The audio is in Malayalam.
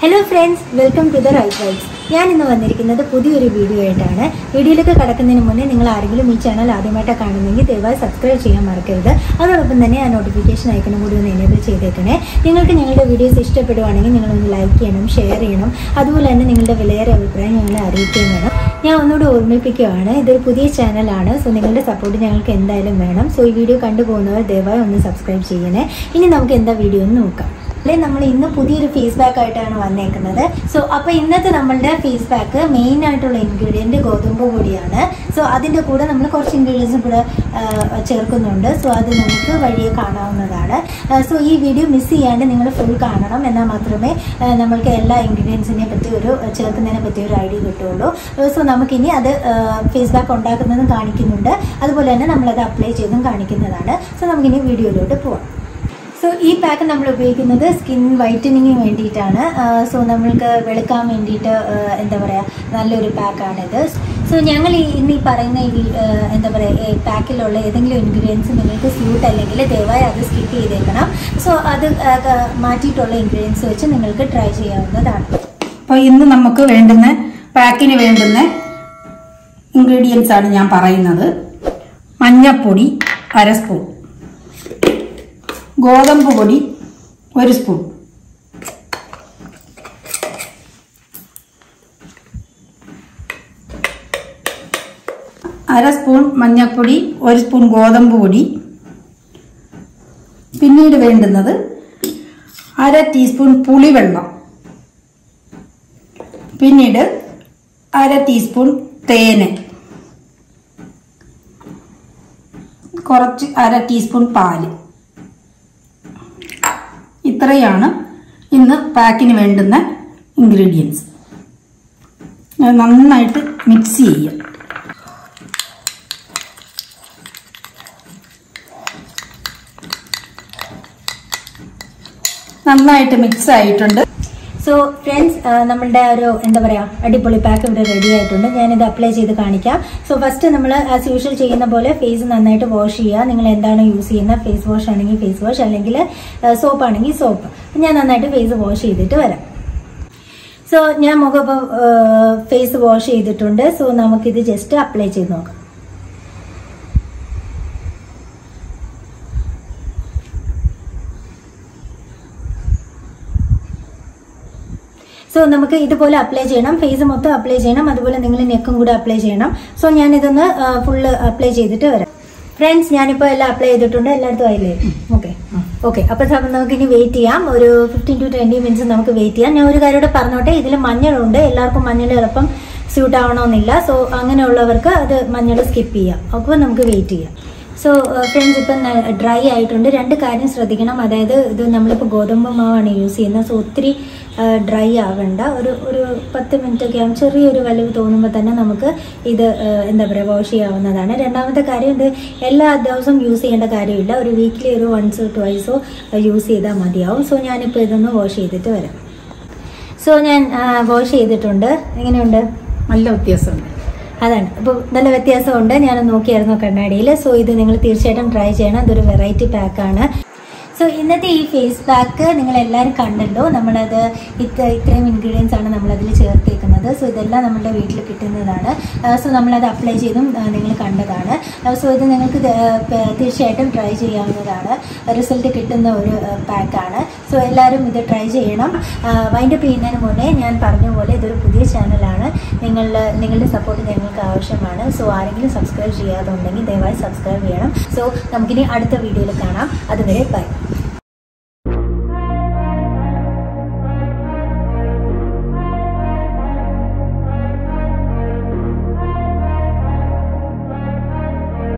hello friends welcome to the Right Vibes ഞാൻ ഇന്ന് വന്നിരിക്കുന്നത് പുതിയൊരു വീഡിയോ ആയിട്ടാണ് വീഡിയോയിലേക്ക് കടക്കുന്നതിന് മുന്നേ നിങ്ങൾ ആരെങ്കിലും ഈ ചാനൽ ആദ്യമായിട്ട് കാണുന്നെങ്കിൽ ദയവായി സബ്സ്ക്രൈബ് ചെയ്യാൻ മറക്കരുത് അതോടൊപ്പം തന്നെ ആ നോട്ടിഫിക്കേഷൻ ഐക്കണും കൂടി ഒന്ന് എനേബിൾ ചെയ്തേക്കണേ നിങ്ങൾക്ക് ഞങ്ങളുടെ വീഡിയോസ് ഇഷ്ടപ്പെടുവാണെങ്കിൽ നിങ്ങളൊന്ന് ലൈക്ക് ചെയ്യണം ഷെയർ ചെയ്യണം അതുപോലെ തന്നെ നിങ്ങളുടെ വിലയേറെ അഭിപ്രായം ഞങ്ങളെ അറിയിക്കുകയും വേണം ഞാൻ ഒന്നുകൂടി ഓർമ്മിപ്പിക്കുകയാണ് ഇതൊരു പുതിയ ചാനലാണ് സോ നിങ്ങളുടെ സപ്പോർട്ട് ഞങ്ങൾക്ക് എന്തായാലും വേണം സോ ഈ വീഡിയോ കണ്ടുപോകുന്നവർ ദയവായി ഒന്ന് സബ്സ്ക്രൈബ് ചെയ്യണേ ഇനി നമുക്ക് എന്താ വീഡിയോ ഒന്ന് നോക്കാം അല്ലെ നമ്മൾ ഇന്ന് പുതിയൊരു ഫേസ് പാക്ക് ആയിട്ടാണ് വന്നേക്കുന്നത് സോ അപ്പൊ ഇന്നത്തെ നമ്മളുടെ ഫേസ് പാക്ക് മെയിൻ ആയിട്ടുള്ള ഇൻഗ്രീഡിയന്റ് ഗോതമ്പ് പൊടിയാണ് സോ അതിന്റെ കൂടെ നമ്മൾ കുറച്ച് ഇൻഗ്രീഡിയൻസും കൂടെ ആ, ചേർക്കുന്നുണ്ട് സോ അത് നമുക്ക് വഴിയെ കാണാവുന്നതാണ് സോ ഈ വീഡിയോ മിസ് ചെയ്യാണ്ട് നിങ്ങൾ ഫുൾ കാണണം എന്നാൽ മാത്രമേ ആ, നമ്മൾക്ക് എല്ലാ ഇൻഗ്രീഡിയൻസിനെ പറ്റി ഒരു ചേർക്കുന്നതിനെ പറ്റി ഒരു ഐഡിയ കിട്ടുള്ളൂ സോ നമുക്കിനി അത് ഫേസ് പാക്ക് ഉണ്ടാക്കുന്നതും കാണിക്കുന്നുണ്ട് അതുപോലെ തന്നെ നമ്മളത് അപ്ലൈ ചെയ്തും കാണിക്കുന്നതാണ് സോ നമുക്കിനി വീഡിയോയിലോട്ട് പോവാം സോ ഈ പാക്ക് നമ്മൾ ഉപയോഗിക്കുന്നത് സ്കിൻ വൈറ്റനിങ്ങിന് വേണ്ടിയിട്ടാണ് സോ നമ്മൾക്ക് വെളുക്കാൻ വേണ്ടിയിട്ട് ആ, എന്താ പറയുക നല്ലൊരു പാക്കാണിത് സോ ഞങ്ങൾ ഈ ഇന്ന് ഈ പറയുന്ന ഈ വി- ആ, എന്താ പറയുക ഈ പാക്കിലുള്ള ഏതെങ്കിലും ഇൻഗ്രീഡിയൻസ് നിങ്ങൾക്ക് സ്യൂട്ട് അല്ലെങ്കിൽ ദയവായി അത് സ്കിപ്പ് ചെയ്തേക്കണം സോ അത് ആ, ക- മാറ്റിയിട്ടുള്ള ഇൻഗ്രീഡിയൻസ് വെച്ച് നിങ്ങൾക്ക് ട്രൈ ചെയ്യാവുന്നതാണ് അപ്പോൾ ഇന്ന് നമുക്ക് വേണ്ടുന്ന പാക്കിന് വേണ്ടുന്ന ഇൻഗ്രീഡിയൻസ് ആണ് ഞാൻ പറയുന്നത് മഞ്ഞപ്പൊടി അര സ്പൂൺ ഗോതമ്പ് പൊടി ഒരു സ്പൂൺ അര സ്പൂൺ മഞ്ഞൾപ്പൊടി ഒരു സ്പൂൺ ഗോതമ്പ് പൊടി പിന്നീട് വേണ്ടുന്നത് അര ടീസ്പൂൺ പുളിവെള്ളം പിന്നീട് അര ടീസ്പൂൺ തേന് കുറച്ച് അര ടീസ്പൂൺ പാല് ഇത്രയാണ് ഇന്ന് പാക്കിന് വേണ്ടുന്ന ഇൻഗ്രീഡിയൻസ് നന്നായിട്ട് മിക്സ് ചെയ്യുക നന്നായിട്ട് മിക്സ് ആയിട്ടുണ്ട് സോ ഫ്രണ്ട്സ് നമ്മളുടെ ഒരു എന്താ പറയാ അടിപൊളി പാക്ക് ഇവിടെ റെഡി ആയിട്ടുണ്ട് ഞാനിത് അപ്ലൈ ചെയ്ത് കാണിക്കാം സോ ഫസ്റ്റ് നമ്മൾ ആസ് യൂഷ്വൽ ചെയ്യുന്ന പോലെ ഫേസ് നന്നായിട്ട് വാഷ് ചെയ്യുക നിങ്ങൾ എന്താണ് യൂസ് ചെയ്യുന്ന ഫേസ് വാഷ് ആണെങ്കിൽ ഫേസ് വാഷ് അല്ലെങ്കിൽ സോപ്പ് ആണെങ്കിൽ സോപ്പ് ഞാൻ നന്നായിട്ട് ഫേസ് വാഷ് ചെയ്തിട്ട് വരാം സോ ഞാൻ മുഖം ഇപ്പോൾ ഫേസ് വാഷ് ചെയ്തിട്ടുണ്ട് സോ നമുക്കിത് ജസ്റ്റ് അപ്ലൈ ചെയ്ത് നോക്കാം സോ നമുക്ക് ഇതുപോലെ അപ്ലൈ ചെയ്യണം ഫേസ് മൊത്തം അപ്ലൈ ചെയ്യണം അതുപോലെ നിങ്ങൾ നെക്കും കൂടെ അപ്ലൈ ചെയ്യണം സോ ഞാൻ ഇതൊന്ന് ഫുള്ള് അപ്ലൈ ചെയ്തിട്ട് വരാം ഫ്രണ്ട്സ് ഞാനിപ്പോൾ എല്ലാം അപ്ലൈ ചെയ്തിട്ടുണ്ട് എല്ലായിടത്തും ആയില്ലേ ഓക്കെ ഓക്കെ അപ്പോൾ നമുക്ക് ഇനി വെയിറ്റ് ചെയ്യാം ഒരു ഫിഫ്റ്റീൻ ടു ട്വന്റി മിനിറ്റ്സ് നമുക്ക് വെയിറ്റ് ചെയ്യാം ഞാൻ ഒരു കാര്യം കൂടെ പറഞ്ഞോട്ടെ ഇതിൽ മഞ്ഞളുണ്ട് എല്ലാവർക്കും മഞ്ഞൾ എളുപ്പം സ്യൂട്ട് ആവണമെന്നില്ല സോ അങ്ങനെയുള്ളവർക്ക് അത് മഞ്ഞൾ സ്കിപ്പ് ചെയ്യാം അപ്പോൾ നമുക്ക് വെയിറ്റ് ചെയ്യാം സോ ഫ്രണ്ട്സ് ഇപ്പം ഡ്രൈ ആയിട്ടുണ്ട് രണ്ട് കാര്യം ശ്രദ്ധിക്കണം അതായത് ഇത് നമ്മളിപ്പോൾ ഗോതമ്പ് മാവാണ് യൂസ് ചെയ്യുന്നത് സോ ഒത്തിരി ഡ്രൈ ആവണ്ട ഒരു ഒരു പത്ത് മിനിറ്റ് ഒക്കെ ആകും ചെറിയൊരു വലിവ് തോന്നുമ്പോൾ തന്നെ നമുക്ക് ഇത് ആ, എന്താ പറയുക വാഷ് ചെയ്യാവുന്നതാണ് രണ്ടാമത്തെ കാര്യം ഇത് എല്ലാ ദിവസവും യൂസ് ചെയ്യേണ്ട കാര്യമില്ല ഒരു വീക്കിലി ഒരു വൺസോ ട്വൈസോ യൂസ് ചെയ്താൽ മതിയാവും സോ ഞാനിപ്പോൾ ഇതൊന്ന് വാഷ് ചെയ്തിട്ട് വരാം സോ ഞാൻ വാഷ് ചെയ്തിട്ടുണ്ട് എങ്ങനെയുണ്ട് നല്ല വ്യത്യാസമുണ്ട് അതാണ് അപ്പോൾ നല്ല വ്യത്യാസമുണ്ട് ഞാൻ നോക്കിയായിരുന്നു കണ്ണാടിയിൽ സോ ഇത് നിങ്ങൾ തീർച്ചയായിട്ടും ട്രൈ ചെയ്യണം ഇതൊരു വെറൈറ്റി പാക്കാണ് സോ ഇന്നത്തെ ഈ ഫേസ് പാക്ക് നിങ്ങൾ എല്ലാവരും കണ്ടല്ലോ നമ്മളത് ഇത്ര ഇത്രയും ഇൻഗ്രീഡിയൻസ് ആണ് നമ്മളതിൽ ചേർത്തേക്കുന്നത് സോ ഇതെല്ലാം നമ്മുടെ വീട്ടിൽ കിട്ടുന്നതാണ് സോ നമ്മളത് അപ്ലൈ ചെയ്തും ആ, നിങ്ങൾ കണ്ടതാണ് സോ ഇത് നിങ്ങൾക്ക് ഇത്, ആ, പ- തീർച്ചയായിട്ടും ട്രൈ ചെയ്യാവുന്നതാണ് റിസൾട്ട് കിട്ടുന്ന ഒരു പാക്കാണ് സോ എല്ലാവരും ഇത് ട്രൈ ചെയ്യണം വൈൻഡപ്പ് ചെയ്യുന്നതിന് മുന്നേ ഞാൻ പറഞ്ഞ പോലെ ഇതൊരു പുതിയ ചാനലാണ് നിങ്ങൾ നിങ്ങളുടെ സപ്പോർട്ട് ഞങ്ങൾക്ക് ആവശ്യമാണ് സോ ആരെങ്കിലും സബ്സ്ക്രൈബ് ചെയ്യാതെ ഉണ്ടെങ്കിൽ ദയവായി സബ്സ്ക്രൈബ് ചെയ്യണം സോ നമുക്കിനി അടുത്ത വീഡിയോയിൽ കാണാം അതുവരെ ബൈ